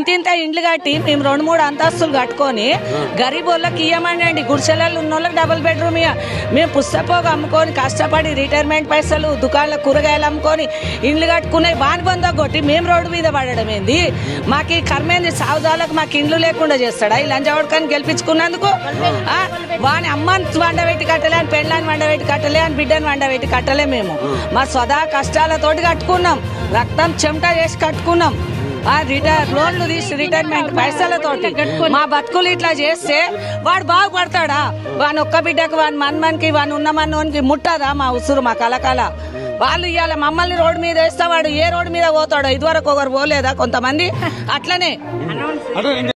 ఇంతింత ఇండ్లు కట్టి మేము రెండు మూడు అంతస్తులు కట్టుకొని గరీబ్ వాళ్ళకి ఇయ్యమండి అండి గుడిసెలలో ఉన్న వాళ్ళకి డబుల్ బెడ్రూమ్ ఇయ్య మేము పుస్తపోగా అమ్ముకొని కష్టపడి రిటైర్మెంట్ పైసలు దుకాణాల కూరగాయలు అమ్ముకొని ఇండ్లు కట్టుకునే బాని బంద కొట్టి మేము రోడ్డు మీద పడడం ఏంది మాకు ఈ కర్మేంది సావుదాలకు మాకు ఇండ్లు లేకుండా చేస్తాడా ఈ లంచవడకాన్ని గెలిపించుకున్నందుకు ఆ, వాని అమ్మని వండబెట్టి కట్టలే అని పెళ్ళాన్ని వండబెట్టి కట్టలే అని బిడ్డని వండబెట్టి కట్టలే మేము మా స్వదా కష్టాలతోటి కట్టుకున్నాం రక్తం చెమట చేసి కట్టుకున్నాం ఆ రిటైర్ లోన్లు తీసి రిటైర్మెంట్ పైసలతోటి మా బతుకులు ఇట్లా చేస్తే వాడు బాగుపడతాడా వాని ఒక్క బిడ్డకు వాని మన్మన్కి వాని ఉన్న మన్నోనికి ముట్టదా మా ఉసురు మా కలకల వాళ్ళు ఇవాళ మమ్మల్ని రోడ్డు మీద వేస్తే వాడు ఏ రోడ్డు మీద పోతాడో ఇదివరకు ఒకరు పోలేదా కొంతమంది అట్లనే అంటే